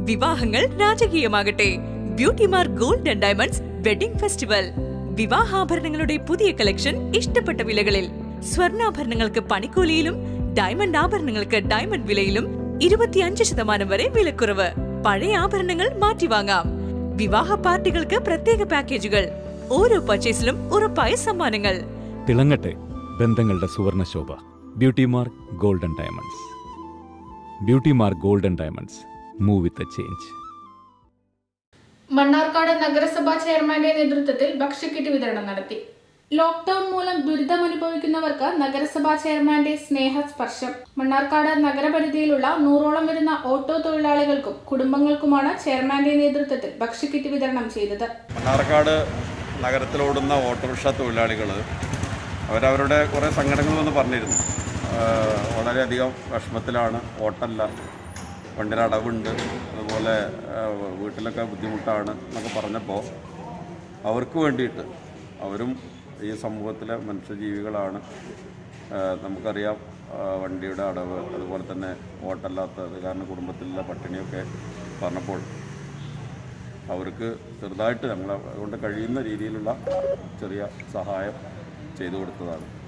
വിവാഹങ്ങൾ രാജകീയമാകട്ടെ ബ്യൂട്ടിമാർ gold and diamonds wedding festival വിവാഹാഭരണങ്ങളുടെ പുതിയ കളക്ഷൻ ഇഷ്ടപ്പെട്ട വിലകളിൽ സ്വർണ്ണാഭരണങ്ങൾക്ക് പണിക്കൂലിയിലും ഡയമണ്ട് ആഭരണങ്ങൾക്ക് ഡയമണ്ട് വിലയിലും ഇരുപത്തിയഞ്ച് ശതമാനം വരെ വിലക്കുറവ് പഴയ ആഭരണങ്ങൾ മാറ്റിവാങ്ങാം വിവാഹ പാർട്ടികൾക്ക് പ്രത്യേക പാക്കേജുകൾ ഓരോ പർച്ചേസിലും ഉറപ്പായ സമ്മാനങ്ങൾ തിളങ്ങട്ടെ ബന്ധങ്ങളുടെ സുവർണ ശോഭ beauty mark golden diamonds beauty mark golden diamonds move with a change Mannarkkad നഗരസഭാ ചെയർമാന്റെ നേതൃത്വത്തിൽ ഭക്ഷ്യക്കിറ്റ് വിതരണം നടത്തി ലോക്ക്ഡൌൺ മൂലം ദുരിതമനുഭവിക്കുന്നവർക്ക് നഗരസഭാ ചെയർമാന്റെ സ്നേഹസ്പർശം മണ്ണാർക്കാട് നഗരപരിധിയിലുള്ള നൂറോളം വരുന്ന ഓട്ടോ തൊഴിലാളികൾക്കും കുടുംബങ്ങൾക്കുമാണ് ചെയർമാന്റെ നേതൃത്വത്തിൽ ഭക്ഷ്യക്കിറ്റ് വിതരണം ചെയ്തത് മണ്ണാർക്കാട് നഗരത്തിലോടുന്ന ഓട്ടോറിക്ഷ തൊഴിലാളികൾ അവരവരുടെ കുറേ സങ്കടങ്ങൾ വന്ന് പറഞ്ഞിരുന്നു ആഹ് വളരെയധികം വിഷമത്തിലാണ് ഓട്ടല്ല വണ്ടിയുടെ അടവുണ്ട് അതുപോലെ ആഹ് വീട്ടിലൊക്കെ ബുദ്ധിമുട്ടാണ് എന്നൊക്കെ പറഞ്ഞപ്പോൾ അവർക്ക് വേണ്ടിയിട്ട് അവരും ഈ സമൂഹത്തിലെ മനുഷ്യജീവികളാണ് ആഹ് നമുക്കറിയാം ആഹ് വണ്ടിയുടെ അടവ് അതുപോലെ തന്നെ ഓട്ടല്ലാത്തത് കാരണം കുടുംബത്തിലുള്ള പട്ടിണിയൊക്കെ പറഞ്ഞപ്പോൾ അവർക്ക് ചെറുതായിട്ട് ഞങ്ങളെ കൊണ്ട് കഴിയുന്ന രീതിയിലുള്ള ചെറിയ സഹായം ചെയ്തു കൊടുത്തതാണ്